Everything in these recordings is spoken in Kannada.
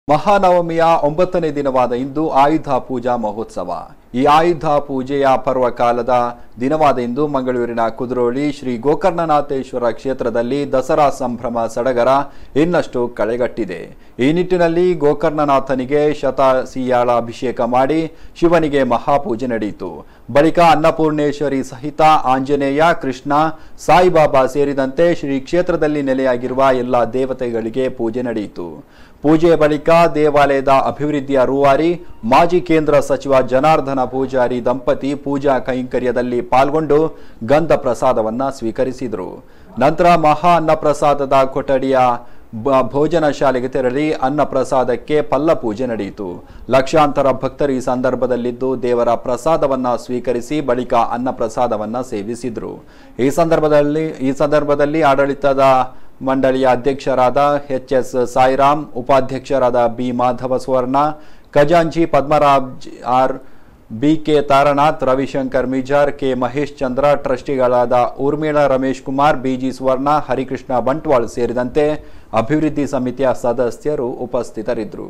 ಮಹಾನವಮಿಯ ಒಂಬತ್ತನೇ ದಿನವಾದ ಇಂದು ಆಯುಧ ಪೂಜಾ ಮಹೋತ್ಸವ ಈ ಆಯುಧ ಪೂಜೆಯ ಪರ್ವಕಾಲದ ದಿನವಾದ ಇಂದು ಮಂಗಳೂರಿನ ಕುದ್ರೋಳಿ ಶ್ರೀ ಗೋಕರ್ಣನಾಥೇಶ್ವರ ಕ್ಷೇತ್ರದಲ್ಲಿ ದಸರಾ ಸಂಭ್ರಮ ಸಡಗರ ಇನ್ನಷ್ಟು ಕಳೆಗಟ್ಟಿದೆ ಈ ನಿಟ್ಟಿನಲ್ಲಿ ಗೋಕರ್ಣನಾಥನಿಗೆ ಶತಸಿಯಾಳ ಅಭಿಷೇಕ ಮಾಡಿ ಶಿವನಿಗೆ ಮಹಾಪೂಜೆ ನಡೆಯಿತು ಬಳಿಕ ಅನ್ನಪೂರ್ಣೇಶ್ವರಿ ಸಹಿತ ಆಂಜನೇಯ ಕೃಷ್ಣ ಸಾಯಿಬಾಬಾ ಸೇರಿದಂತೆ ಶ್ರೀ ಕ್ಷೇತ್ರದಲ್ಲಿ ನೆಲೆಯಾಗಿರುವ ಎಲ್ಲ ದೇವತೆಗಳಿಗೆ ಪೂಜೆ ನಡೆಯಿತು ಪೂಜೆಯ ಬಳಿಕ ದೇವಾಲಯದ ಅಭಿವೃದ್ಧಿಯ ರೂವಾರಿ ಮಾಜಿ ಕೇಂದ್ರ ಸಚಿವ ಜನಾರ್ದನ ಪೂಜಾರಿ ದಂಪತಿ ಪೂಜಾ ಕೈಂಕರ್ಯದಲ್ಲಿ ಪಾಲ್ಗೊಂಡು ಗಂಧ ಪ್ರಸಾದವನ್ನ ಸ್ವೀಕರಿಸಿದರು ನಂತರ ಮಹಾ ಅನ್ನಪ್ರಸಾದದ ಕೊಠಡಿಯ ಬ- ಭೋಜನ ಶಾಲೆಗೆ ತೆರಳಿ ಅನ್ನ ಪ್ರಸಾದಕ್ಕೆ ಪಲ್ಲ ಪೂಜೆ ನಡೆಯಿತು ಲಕ್ಷಾಂತರ ಭಕ್ತರು ಈ ಸಂದರ್ಭದಲ್ಲಿದ್ದು ದೇವರ ಪ್ರಸಾದವನ್ನ ಸ್ವೀಕರಿಸಿ ಬಳಿಕ ಅನ್ನ ಪ್ರಸಾದವನ್ನ ಸೇವಿಸಿದ್ರು ಈ ಸಂದರ್ಭದಲ್ಲಿ ಈ ಸಂದರ್ಭದಲ್ಲಿ ಆಡಳಿತದ ಮಂಡಳಿಯ ಅಧ್ಯಕ್ಷರಾದ ಎಚ್ ಎಸ್ ಸಾಯಿರಾಮ್ ಉಪಾಧ್ಯಕ್ಷರಾದ ಬಿ ಮಾಧವ ಸುವರ್ಣ ಖಜಾಂಚಿ Padmaraj R B K Taranath Ravishankar Mijar K Mahesh Chandra ಟ್ರಸ್ಟಿಗಳಾದ ಊರ್ಮಿಳಾ ರಮೇಶ್ ಕುಮಾರ್ ಬಿಜಿ ಸುವರ್ಣ ಹರಿಕೃಷ್ಣ ಬಂಟ್ವಾಳ್ ಸೇರಿದಂತೆ ಅಭಿವೃದ್ಧಿ ಸಮಿತಿಯ ಸದಸ್ಯರು ಉಪಸ್ಥಿತರಿದ್ದರು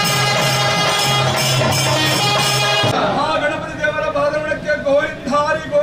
ಮಹಾಗಣಪತಿ ದೇವರ ಪಾದವಳಕ್ಕೆ ಗೋವಿಂದಾರಿ